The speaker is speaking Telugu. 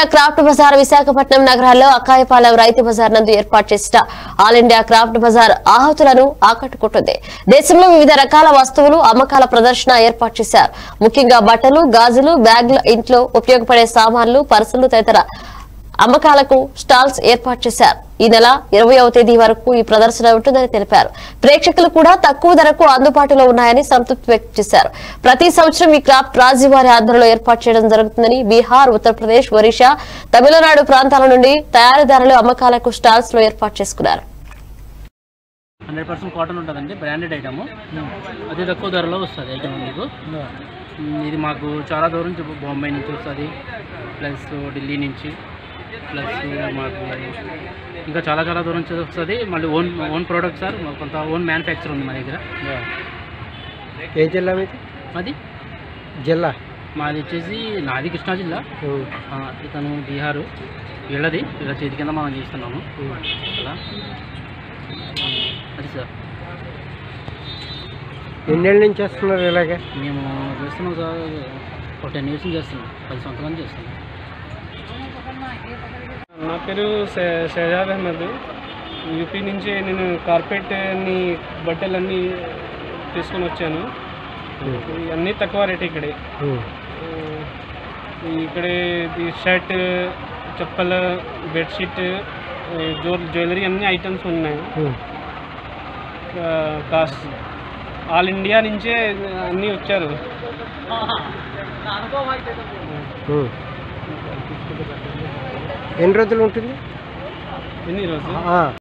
క్రాఫ్ట్ బజార్ విశాఖపట్నం నగరాల్లో అక్కాయపాలెం రైతు బజార్ నందు ఏర్పాటు చేసిన ఆల్ ఇండియా క్రాఫ్ట్ బజార్ ఆహుతులను ఆకట్టుకుంటుంది దేశంలో వివిధ రకాల వస్తువులు అమ్మకాల ప్రదర్శన ఏర్పాటు చేశారు ముఖ్యంగా బట్టలు గాజులు బ్యాగ్ల ఇంట్లో ఉపయోగపడే సామాన్లు పర్సులు తదితర అమ్మకాలకు స్టాల్స్ ఏర్పాటు చేశారు ఈ నెల ఇరవయవ తేదీ వరకు ఈ ప్రదర్శన ఉంటుందని తెలిపారు ప్రేక్షకులు కూడా తక్కువ ధరకు అందుబాటులో ఉన్నాయని సంతృప్తి వ్యక్తం చేశారు ప్రతి సంవత్సరం ఈ క్రాఫ్ట్ రాజీవారి ఆధ్వర్యంలో ఏర్పాటు చేయడం జరుగుతుందని బీహార్ ఉత్తరప్రదేశ్ ఒరిషా తమిళనాడు ప్రాంతాల నుండి తయారీదారులు అమ్మకాలకు స్టాల్స్ లో ఏర్పాటు చేసుకున్నారు హండ్రెడ్ పర్సెంట్ కాటన్ ఉంటుందండి బ్రాండెడ్ ఐటమ్ అతి తక్కువ ధరలో వస్తుంది ఐటమ్ మీకు మ్, ఇది మాకు చాలా దూరం నుంచి బాంబే నుంచి వస్తుంది ప్లస్ ఢిల్లీ నుంచి ప్లస్ మాకు ఇంకా చాలా చాలా దూరం నుంచి వస్తుంది మళ్ళీ ఓన్ ఓన్ ప్రోడక్ట్ సార్ మాకు కొంత ఓన్ మ్యానుఫ్యాక్చర్ ఉంది మా దగ్గర ఏ జిల్లా మీది అది జిల్లా మాది వచ్చేసి నాది కృష్ణా జిల్లా ఆ, ఇతను బీహారు వీళ్ళది వీళ్ళ చేతి కింద మనం చేస్తున్నాము అలా అది సార్ ఎన్నేళ్ళ నుంచి వస్తున్నారు ఇలాగే మేము చేస్తున్నాం సార్ ఒక టెన్ ఇయర్స్ నుంచి చేస్తున్నాం పది సంవత్సరాల నుంచి చేస్తున్నాం నా పేరు షె- షెజాద్ అహ్మద్ యూపీ నుంచి నేను కార్పెట్ అన్ని బట్టలన్నీ తీసుకొని వచ్చాను అన్నీ తక్కువ రేట్ ఇక్కడే ఇక్కడే ఇది shirt chappal bedsheet jewel jewellery అన్ని ఐటమ్స్ ఉన్నాయి ఆ, కాస్ట్ ఆల్ ఇండియా నుంచే అన్నీ వచ్చారు ఎన్ని రోజులు ఉంటుంది ఎన్ని రోజు ఆ.